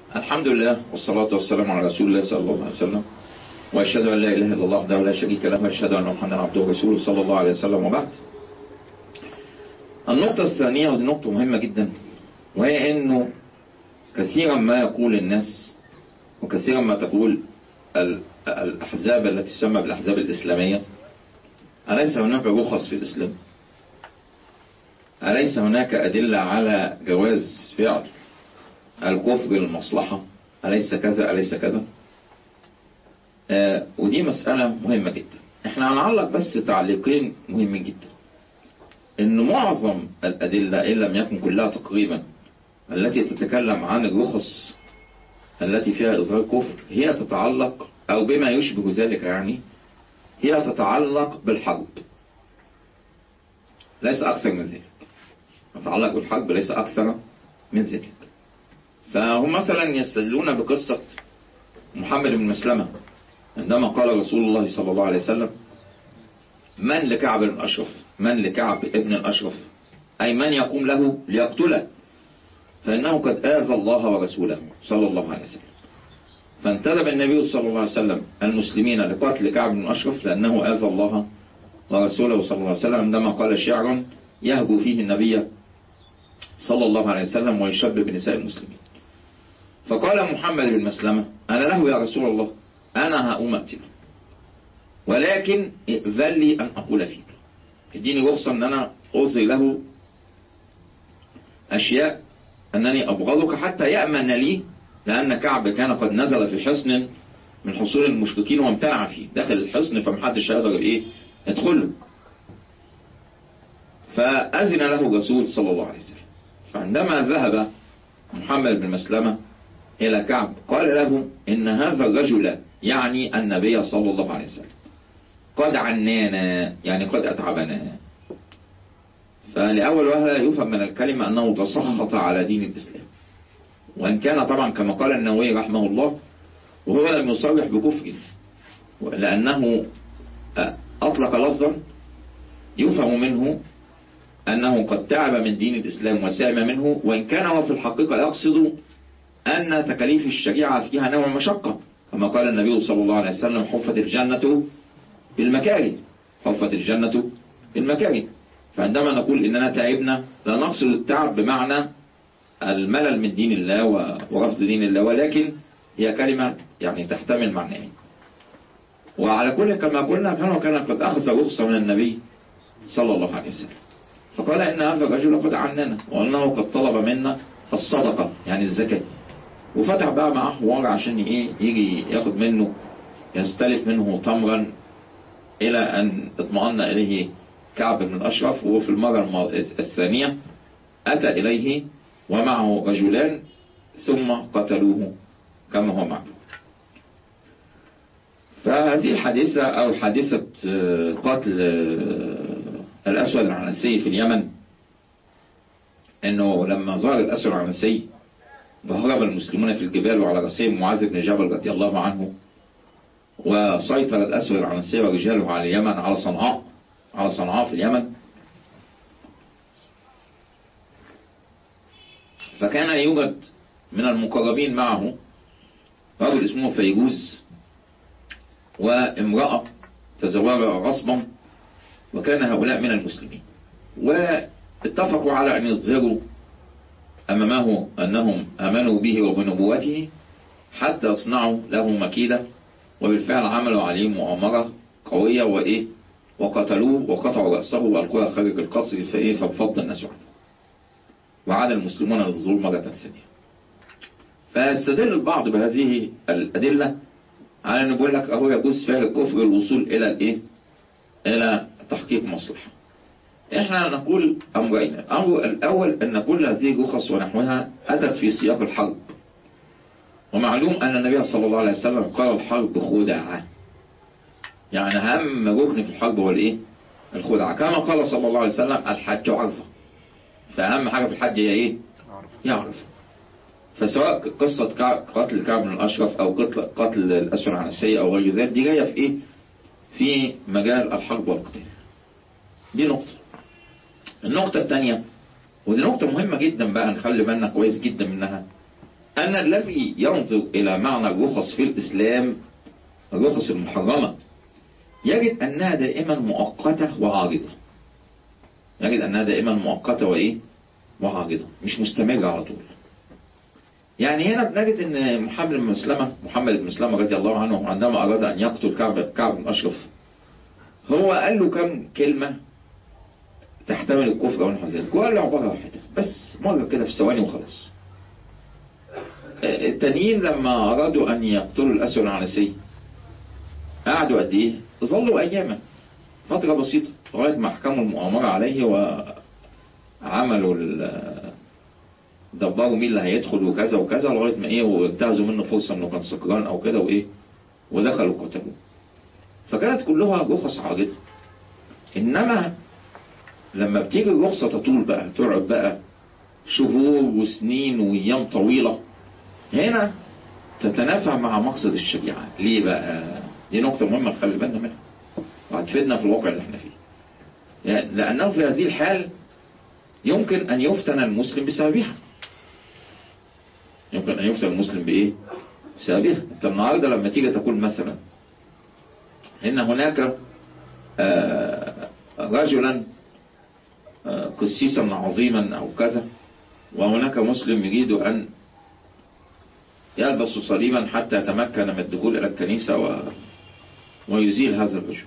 الحمد لله والصلاة والسلام على رسول الله صلى الله عليه وسلم وأشهد أن لا إله إلا الله وحده لا شريك له وأشهد أن محمدا عبده ورسوله صلى الله عليه وسلم وبعد النقطة الثانية ودي نقطة مهمة جدا وهي أنه كثيرا ما يقول الناس وكثيرا ما تقول الأحزاب التي تسمى بالأحزاب الإسلامية أليس هناك رخص في الإسلام أليس هناك أدلة على جواز فعل الكفر للمصلحة أليس كذا أليس كذا آه ودي مسألة مهمة جدا احنا هنعلق بس تعليقين مهمين جدا ان معظم الأدلة إن لم يكن كلها تقريبا التي تتكلم عن الرخص التي فيها إظهار كفر هي تتعلق أو بما يشبه ذلك يعني هي تتعلق بالحرب ليس أكثر من ذلك تتعلق بالحرب ليس أكثر من ذلك فهم مثلا يستدلون بقصة محمد بن مسلمة عندما قال رسول الله صلى الله عليه وسلم من لكعب بن أشرف من لكعب ابن الأشرف أي من يقوم له ليقتله فإنه قد آذى الله ورسوله صلى الله عليه وسلم فانتدب النبي صلى الله عليه وسلم المسلمين لقتل كعب بن أشرف لأنه آذى الله ورسوله صلى الله عليه وسلم عندما قال شعر يهجو فيه النبي صلى الله عليه وسلم ويشب بنساء المسلمين فقال محمد بن مسلمة أنا له يا رسول الله أنا هأم أقتله ولكن ائذن لي أن أقول فيك اديني رخصة أن أنا أظهر له أشياء أنني أبغضك حتى يأمن لي لأن كعب كان قد نزل في حصن من حصول المشركين وامتنع فيه داخل الحصن فمحدش هيقدر إيه يدخله فأذن له الرسول صلى الله عليه وسلم فعندما ذهب محمد بن مسلمة إلى كعب قال له إن هذا الرجل يعني النبي صلى الله عليه وسلم قد عنانا يعني قد أتعبنا فلأول وهلة يفهم من الكلمة أنه تسخط على دين الإسلام وإن كان طبعا كما قال النووي رحمه الله وهو لم يصرح بكفره لأنه أطلق لفظا يفهم منه أنه قد تعب من دين الإسلام وسام منه وإن كان هو في الحقيقة يقصد أن تكاليف الشريعة فيها نوع مشقة كما قال النبي صلى الله عليه وسلم حفت الجنة بالمكاره حفت الجنة بالمكاره فعندما نقول إننا تعبنا لا نقصد التعب بمعنى الملل من دين الله ورفض دين الله ولكن هي كلمة يعني تحتمل معنيين وعلى كل كما قلنا فهو كان قد أخذ رخصة من النبي صلى الله عليه وسلم فقال إن هذا الرجل قد عننا وأنه قد طلب منا الصدقة يعني الزكاة وفتح بقى معاه حوار عشان ايه يجي ياخد منه يستلف منه تمرا الى ان اطمأن اليه كعب بن الاشرف وهو في المرة الثانية اتى اليه ومعه رجلان ثم قتلوه كما هو معلوم فهذه الحادثة او حادثة قتل الاسود العنسي في اليمن انه لما ظهر الاسود العنسي وهرب المسلمون في الجبال وعلى رأسهم معاذ بن جبل رضي الله عنه وسيطر الأسود العنسي ورجاله على اليمن على صنعاء على صنعاء في اليمن فكان يوجد من المقربين معه رجل اسمه فيروز وامرأة تزوجها غصبا وكان هؤلاء من المسلمين واتفقوا على أن يظهروا أمامه أنهم آمنوا به وبنبوته حتى يصنعوا له مكيدة وبالفعل عملوا عليه مؤامرة قوية وإيه وقتلوه وقطعوا رأسه وألقوها خارج القصر فإيه فبفض الناس عنه وعاد المسلمون للظلم مرة ثانية فيستدل البعض بهذه الأدلة على أن يقول لك أهو يجوز فعل الكفر الوصول إلى الإيه إلى تحقيق مصلحة احنا نقول امرين الامر الاول ان كل هذه الرخص ونحوها اتت في سياق الحرب ومعلوم ان النبي صلى الله عليه وسلم قال الحرب خدعة يعني اهم ركن في الحرب هو الايه الخدعة كما قال صلى الله عليه وسلم الحج عرفة فاهم حاجة في الحج هي ايه يعرف فسواء قصة قتل كعب بن الاشرف او قتل قتل الاسود العنسية او غير ذلك دي جاية في ايه في مجال الحرب والقتال دي نقطة النقطة الثانية ودي نقطة مهمة جدا بقى نخلي بالنا كويس جدا منها أن الذي ينظر إلى معنى الرخص في الإسلام الرخص المحرمة يجد أنها دائما مؤقتة وعارضة يجد أنها دائما مؤقتة وإيه وعارضة مش مستمرة على طول يعني هنا بنجد أن محمد بن مسلمة محمد بن مسلمة رضي الله عنه عندما أراد أن يقتل كعب كعب بن أشرف هو قال له كم كلمة تحتمل الكفر والنحو ذلك وقال له عبارة واحدة بس مرة كده في ثواني وخلاص التانيين لما أرادوا أن يقتلوا الأسود العنسي قعدوا قد إيه؟ ظلوا أياما فترة بسيطة لغاية ما حكموا المؤامرة عليه وعملوا دبروا مين اللي هيدخل وكذا وكذا لغاية ما إيه وانتهزوا منه فرصة إنه كان سكران أو كده وإيه ودخلوا قتلوه فكانت كلها رخص عارضة إنما لما بتيجي الرخصة تطول بقى تقعد بقى شهور وسنين وأيام طويلة هنا تتنافى مع مقصد الشريعة ليه بقى دي نقطة مهمة نخلي بالنا منها وهتفيدنا في الواقع اللي احنا فيه يعني لأنه في هذه الحال يمكن أن يفتن المسلم بسببها يمكن أن يفتن المسلم بإيه بسببها انت النهاردة لما تيجي تقول مثلا إن هناك آه رجلا آه قسيسا عظيما أو كذا وهناك مسلم يريد أن يلبس صليبا حتى يتمكن من الدخول إلى الكنيسة و... ويزيل هذا الرجل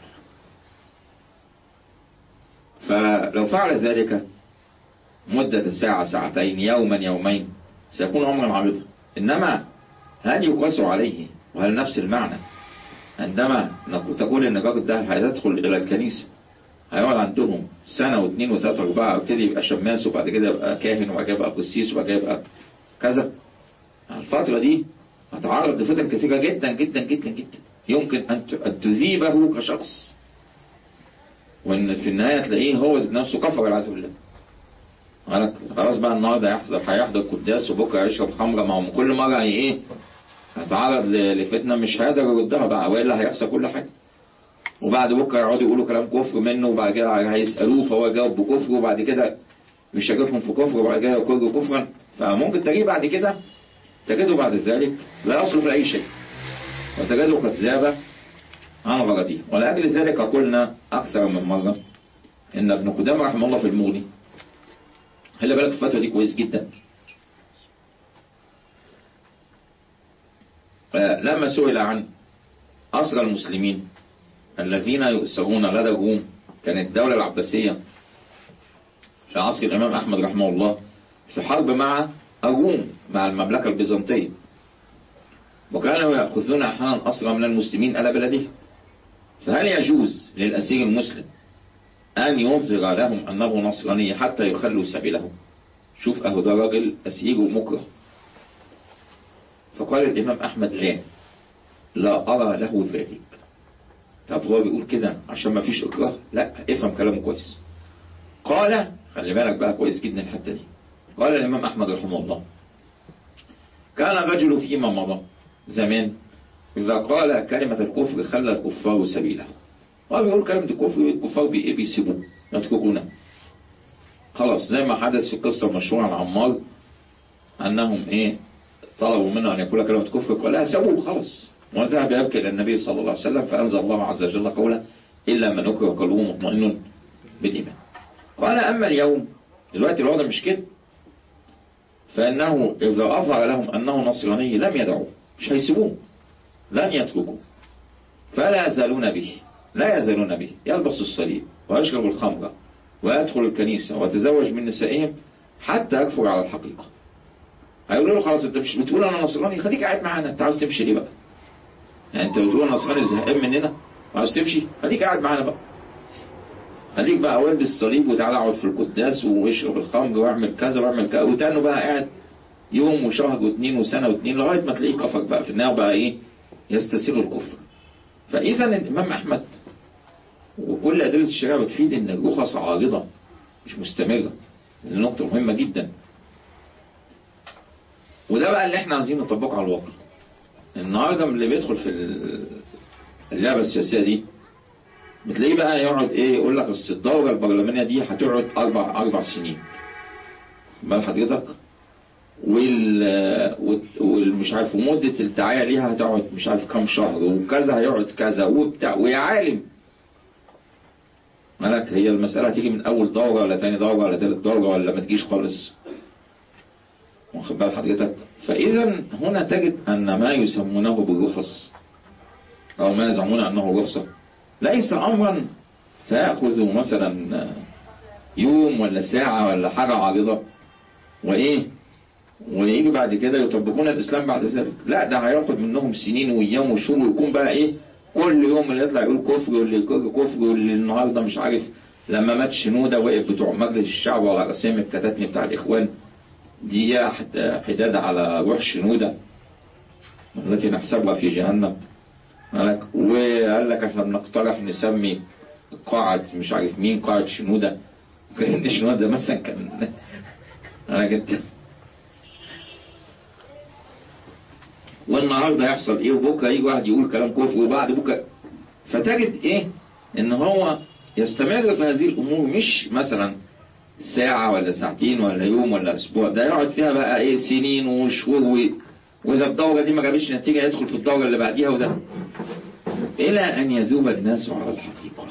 فلو فعل ذلك مدة ساعة ساعتين يوما يومين سيكون أمرا عريضا إنما هل يقاس عليه وهل نفس المعنى عندما تقول ان الراجل ده هيدخل الى الكنيسة هيقعد عندهم سنة واثنين وثلاثة واربعة وابتدي يبقى شماس وبعد كده يبقى كاهن وبعد كده يبقى قسيس وبعد كده يبقى كذا الفترة دي هتعرض لفتن كثيرة جدا جدا جدا جدا يمكن أن تذيبه كشخص وإن في النهاية تلاقيه هو نفسه كفر العياذ بالله خلاص بقى النهارده هيحضر هيحضر قداس وبكره يشرب خمره ما هو كل مره ايه هتعرض لفتنه مش هيقدر يردها بقى والا هيحصل كل حاجه وبعد بكره يقعدوا يقولوا كلام كفر منه وبعد كده هيسالوه فهو يجاوب بكفر وبعد كده مش شاككهم في كفر وبعد كده يقروا كفرا فممكن تجي بعد كده تجده بعد ذلك لا يصلح لأي شيء وتجده قد ذاب عن غرضه ولأجل ذلك قلنا أكثر من مرة إن ابن قدامة رحمه الله في المغني خلي بالك الفترة دي كويس جدا لما سئل عن أسرى المسلمين الذين يؤسرون لدى الروم كانت الدولة العباسية في عصر الإمام أحمد رحمه الله في حرب مع الروم مع المملكة البيزنطية وكانوا يأخذون أحيانا أسرى من المسلمين إلى بلده فهل يجوز للأسير المسلم أن يظهر لهم أنه نصراني حتى يخلوا سبيله شوف أهو ده راجل أسير مكره فقال الإمام أحمد لا لا أرى له ذلك طب هو بيقول كده عشان ما فيش إكراه لا افهم كلامه كويس قال خلي بالك بقى كويس جدا الحتة دي قال الإمام أحمد رحمه الله كان الرجل فيما مضى زمان إذا قال كلمة الكفر خلى الكفار سبيله هو بيقول كلمة الكفر الكفار بيسيبوه يتركونه خلاص زي ما حدث في القصة المشهورة عن عمار أنهم إيه طلبوا منه أن يقول كلمة كفر قال لا سووا خلاص وذهب يبكي إلى النبي صلى الله عليه وسلم فأنزل الله عز وجل قوله إلا من أكره قلبه مطمئن بالإيمان قال أما اليوم دلوقتي الوضع مش كده فإنه إذا أظهر لهم أنه نصراني لم يدعوه مش هيسيبوه لن يتركوه فلا يزالون به لا يزالون به يلبس الصليب ويشرب الخمر ويدخل الكنيسة ويتزوج من نسائهم حتى يكفر على الحقيقة هيقولوا له خلاص انت مش بتقول انا نصراني خليك قاعد معانا انت عاوز تمشي ليه بقى يعني انت بتقول انا نصراني زهقان مننا وعاوز تمشي خليك قاعد معانا بقى خليك بقى والبس الصليب وتعالى اقعد في القداس واشرب الخمر واعمل كذا واعمل كذا وتاني بقى قاعد يوم وشهر واثنين وسنة واثنين لغاية ما تلاقيه كفر بقى في النهاية بقى ايه يستسيغ الكفر فإذا الإمام أحمد وكل أدلة الشريعة بتفيد إن الرخص عارضة مش مستمرة دي نقطة مهمة جدا وده بقى اللي احنا عايزين نطبقه على الواقع النهارده اللي بيدخل في اللعبة السياسية دي بتلاقيه بقى يقعد ايه يقول لك اصل الدورة البرلمانية دي هتقعد أربع أربع سنين بال حضرتك وال مش عارف ومدة الدعاية ليها هتقعد مش عارف كام شهر وكذا هيقعد كذا وبتاع ويا عالم مالك هي المسألة هتيجي من أول دورة ولا تاني دورة ولا تالت دورة ولا ما تجيش خالص واخد بال حضرتك فإذا هنا تجد أن ما يسمونه بالرخص أو ما يزعمون أنه رخصة ليس أمرا سيأخذ مثلا يوم ولا ساعة ولا حاجة عارضة وإيه ويجي بعد كده يطبقون الإسلام بعد ذلك لا ده هياخد منهم سنين وأيام وشهور ويكون بقى إيه كل يوم اللي يطلع يقول كفر واللي يقول كفر واللي النهارده مش عارف لما مات شنودة وقف بتوع مجلس الشعب وعلى رسام الكتاتني بتاع الإخوان دي حداد على روح شنودة التي نحسبها في جهنم مالك وقال لك احنا بنقترح نسمي قاعة مش عارف مين قاعة شنودة كأن شنودة مثلا كان انا كنت والنهارده هيحصل ايه وبكره يجي واحد يقول كلام كفر وبعد بكره فتجد ايه ان هو يستمر في هذه الامور مش مثلا ساعة ولا ساعتين ولا يوم ولا اسبوع ده يقعد فيها بقى ايه سنين وشهور و... واذا الدورة دي ما جابتش نتيجة يدخل في الدورة اللي بعديها وده الى ان يذوب الناس على الحقيقة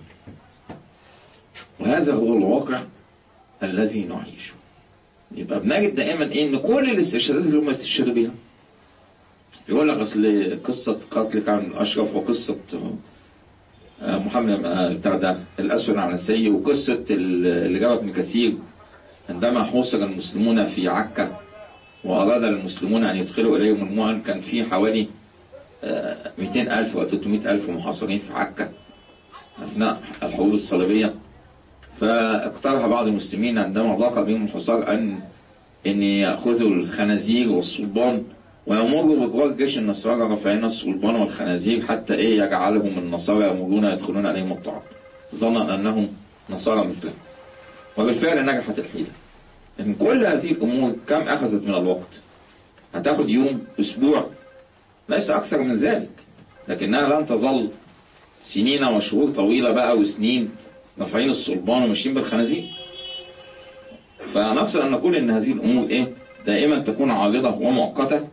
وهذا هو الواقع الذي نعيشه يبقى بنجد دائما ايه ان كل الاستشهادات اللي هم استشهدوا بيها يقول لك اصل قصة قتل كان اشرف وقصة محمد بتاع ده الاسود على السيء وقصة اللي جابت ابن كثير عندما حوصر المسلمون في عكا واراد المسلمون ان يدخلوا اليهم المؤن كان في حوالي 200 ألف و 300 ألف محاصرين في عكا أثناء الحروب الصليبية فاقترح بعض المسلمين عندما ضاق بهم الحصار أن أن يأخذوا الخنازير والصلبان ويمروا بجوار جيش النصارى رافعين الصلبان والخنازير حتى إيه يجعلهم النصارى يمرون يدخلون عليهم الطعام ظنا أنهم نصارى مثلهم وبالفعل نجحت الحيلة لكن كل هذه الأمور كم أخذت من الوقت هتاخد يوم أسبوع ليس أكثر من ذلك لكنها لن تظل سنين وشهور طويلة بقى وسنين رافعين الصلبان وماشيين بالخنازير فنقصد أن نقول أن هذه الأمور إيه دائما تكون عارضة ومؤقتة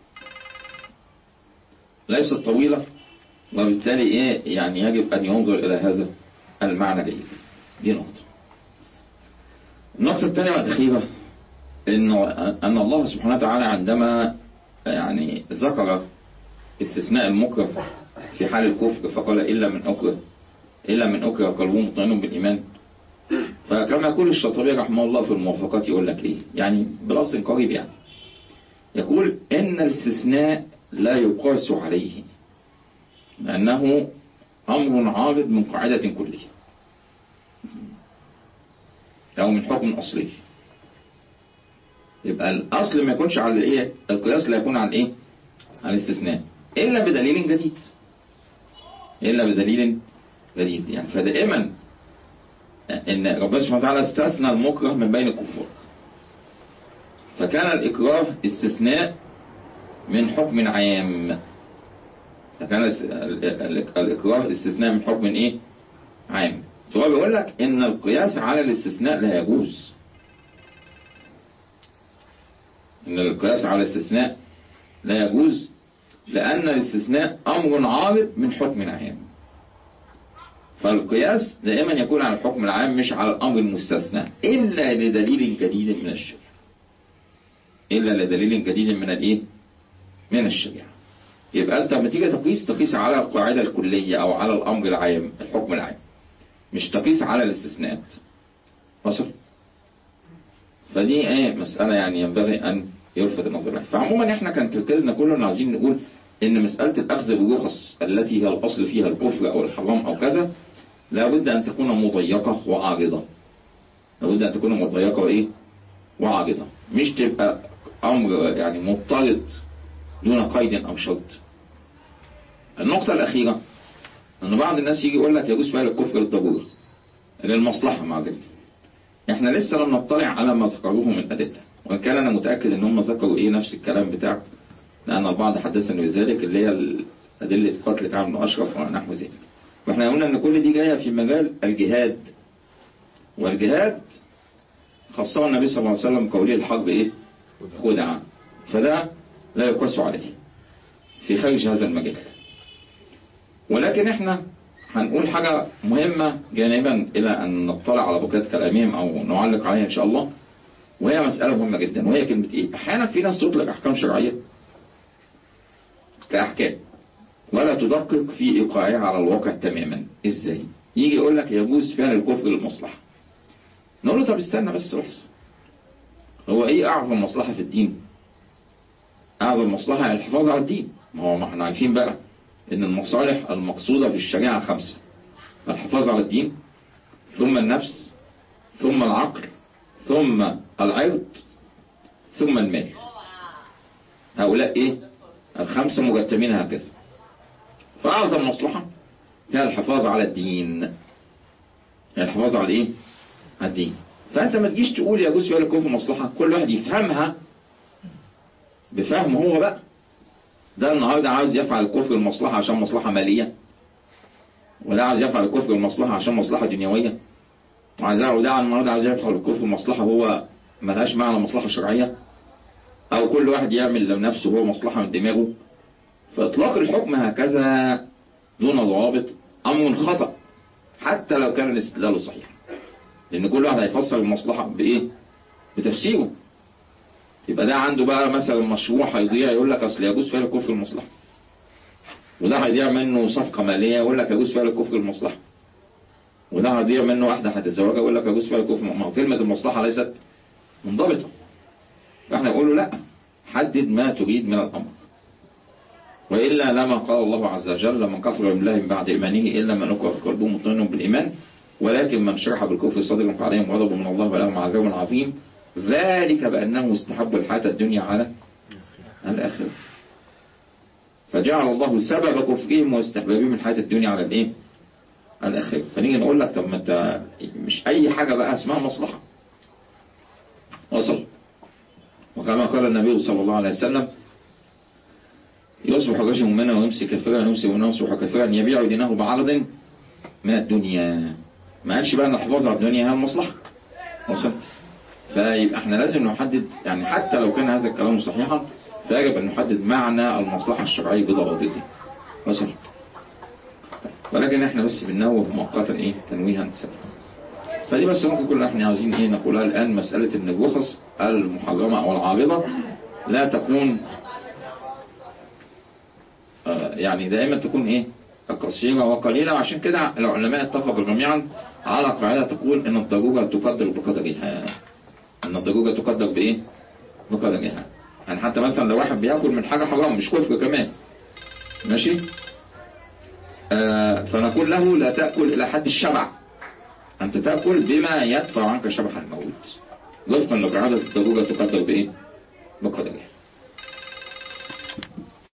ليست طويلة وبالتالي إيه يعني يجب أن ينظر إلى هذا المعنى جيد دي نقطة النقطة الثانية والأخيرة إنه أن الله سبحانه وتعالى عندما يعني ذكر استثناء المكره في حال الكفر فقال إلا من أكره إلا من أكره قلبه مطمئن بالإيمان فكما يقول الشاطبي رحمه الله في الموافقات يقول لك إيه يعني بلفظ قريب يعني يقول إن الاستثناء لا يقاس عليه لأنه أمر عارض من قاعدة كلية أو من حكم أصلي يبقى الأصل ما يكونش على الإيه القياس لا يكون على الإيه على الاستثناء إلا بدليل جديد إلا بدليل جديد يعني فدائما إن ربنا سبحانه وتعالى استثنى المكره من بين الكفار فكان الإكراه استثناء من حكم عام فكان الإكراه استثناء من حكم إيه عام فهو بيقول لك إن القياس على الاستثناء لا يجوز إن القياس على الاستثناء لا يجوز لأن الاستثناء أمر عارض من حكم عام فالقياس دائما يكون على الحكم العام مش على الأمر المستثنى إلا لدليل جديد من الشريعة إلا لدليل جديد من الإيه؟ من الشريعة يبقى أنت لما تيجي تقيس تقيس على القاعدة الكلية أو على الأمر العام الحكم العام مش تقيس على الاستثناءات وصل فدي ايه مسألة يعني ينبغي أن يلفت النظر لها فعموما احنا كان تركيزنا كله عايزين نقول ان مسألة الأخذ بالرخص التي هي الأصل فيها الكفر أو الحرام أو كذا لابد أن تكون مضيقة وعارضة لابد أن تكون مضيقة وإيه وعارضة مش تبقى أمر يعني مضطرد دون قيد أو شرط النقطة الأخيرة أن بعض الناس يجي يقول لك يجوز فعل الكفر للضرورة للمصلحة مع ذلك احنا لسه لم نطلع على ما ذكروه من أدلة وإن كان أنا متأكد أن هم ذكروا إيه نفس الكلام بتاعك لأن البعض حدثني بذلك اللي هي أدلة قتل كعب بن أشرف ونحو ذلك واحنا قلنا أن كل دي جاية في مجال الجهاد والجهاد خاصة النبي صلى الله عليه وسلم قوله الحرب إيه خدعة فده لا يقاس عليه في خارج هذا المجال ولكن احنا هنقول حاجة مهمة جانبا إلى أن نطلع على بقية كلامهم أو نعلق عليها إن شاء الله وهي مسألة مهمة جدا وهي كلمة إيه أحيانا في ناس تطلق أحكام شرعية كأحكام ولا تدقق في إيقاعها على الواقع تماما إزاي يجي يقول لك يجوز فعل الكفر للمصلحة نقول له طب استنى بس لحظة هو إيه أعظم مصلحة في الدين أعظم مصلحة الحفاظ على الدين ما هو ما احنا عارفين بقى إن المصالح المقصودة في الشريعة خمسة الحفاظ على الدين ثم النفس ثم العقل ثم العرض ثم المال هؤلاء ايه الخمسة مرتبين هكذا فأعظم مصلحة هي الحفاظ على الدين هي الحفاظ على ايه على الدين فأنت ما تجيش تقول يجوز فيها الكفر مصلحة كل واحد يفهمها بفهمه هو بقى ده النهاردة عاوز يفعل الكفر المصلحة عشان مصلحة مالية وده عاوز يفعل الكفر المصلحة عشان مصلحة دنيوية وده وده النهارده عاوز يفعل الكفر المصلحة هو ملهاش معنى مصلحة شرعية أو كل واحد يعمل لنفسه هو مصلحة من دماغه فإطلاق الحكم هكذا دون ضوابط أمر خطأ حتى لو كان الاستدلال صحيح لأن كل واحد هيفسر المصلحة بإيه؟ بتفسيره يبقى ده عنده بقى مثلا مشروع هيضيع يقول لك أصل يجوز فعل الكفر المصلحة وده هيضيع منه صفقة مالية يقول لك يجوز فعل الكفر المصلحة وده هيضيع منه واحدة هتتزوجها يقول لك يجوز فعل الكفر ما هو كلمة المصلحة ليست منضبطة فاحنا نقول له لا حدد ما تريد من الأمر وإلا لما قال الله عز وجل من كفر بالله من بعد إيمانه إلا من أكره قلبه مطمئن بالإيمان ولكن من شرح بالكفر صدرا فعليهم غضب من الله ولهم عذاب عظيم ذلك بأنه استحب الحياة الدنيا على الآخرة فجعل الله سبب كفرهم واستحبابهم الحياة الدنيا على الإيه؟ على الآخرة فنيجي نقول لك طب ما أنت مش أي حاجة بقى اسمها مصلحة وصل وكما قال النبي صلى الله عليه وسلم يصبح رجل منا ويمسي كافرا ويمسي منا ويصبح كافرا يبيع دينه بعرض من الدنيا ما قالش بقى ان الحفاظ على الدنيا هي المصلحة وصل فيبقى احنا لازم نحدد يعني حتى لو كان هذا الكلام صحيحا فيجب ان نحدد معنى المصلحة الشرعية بضوابطه وصل ولكن احنا بس بننوه مؤقتا ايه تنويها سريعا فدي بس ممكن كل احنا عاوزين ايه نقولها الان مسألة ان الرخص المحرمة او العارضة لا تكون آه يعني دائما تكون ايه قصيرة وقليلة وعشان كده العلماء اتفقوا جميعا على قاعدة تقول ان الضرورة تقدر بقدرها ان الضرورة تقدر بايه بقدرها يعني حتى مثلا لو واحد بياكل من حاجة حرام مش كفر كمان ماشي آه فنقول له لا تأكل إلى حد الشبع أنت تأكل بما يدفع عنك شبح الموت وفقا لقاعدة الضرورة تقدر بإيه؟ بقدرها